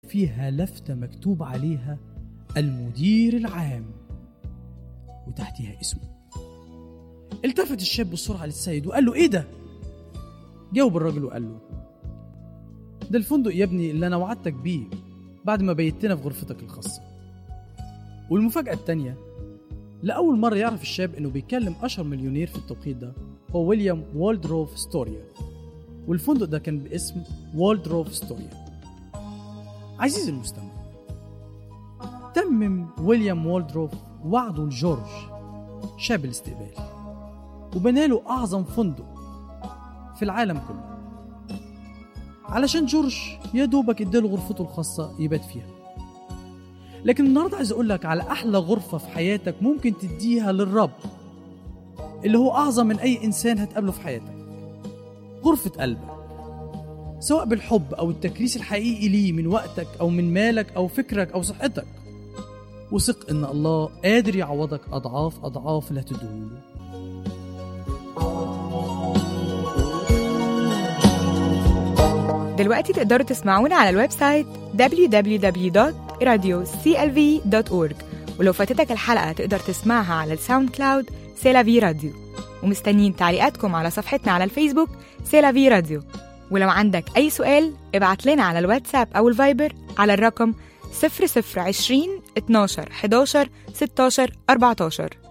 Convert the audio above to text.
فيها لفتة مكتوب عليها المدير العام وتحتها اسمه التفت الشاب بسرعة للسيد وقال له ايه ده جاوب الراجل وقال له ده الفندق يا ابني اللي انا وعدتك بيه بعد ما بيتنا في غرفتك الخاصة والمفاجأة التانية لأول مرة يعرف الشاب إنه بيكلم أشهر مليونير في التوقيت ده هو ويليام والدروف ستوريا والفندق ده كان باسم والدروف ستوريا عزيزي المستمع تمم ويليام والدروف وعده لجورج شاب الاستقبال وبناله أعظم فندق في العالم كله علشان جورج يا دوبك اداله غرفته الخاصة يبات فيها لكن النهارده عايز اقول لك على احلى غرفة في حياتك ممكن تديها للرب اللي هو اعظم من اي انسان هتقابله في حياتك غرفة قلبك سواء بالحب او التكريس الحقيقي ليه من وقتك او من مالك او فكرك او صحتك وثق ان الله قادر يعوضك اضعاف اضعاف اللي هتديهوله دلوقتي تقدروا تسمعونا على الويب سايت www.radioclv.org ولو فاتتك الحلقة تقدر تسمعها على الساوند كلاود سيلافي راديو ومستنيين تعليقاتكم على صفحتنا على الفيسبوك سيلافي راديو ولو عندك أي سؤال ابعت لنا على الواتساب أو الفايبر على الرقم 0020 12 11 16 14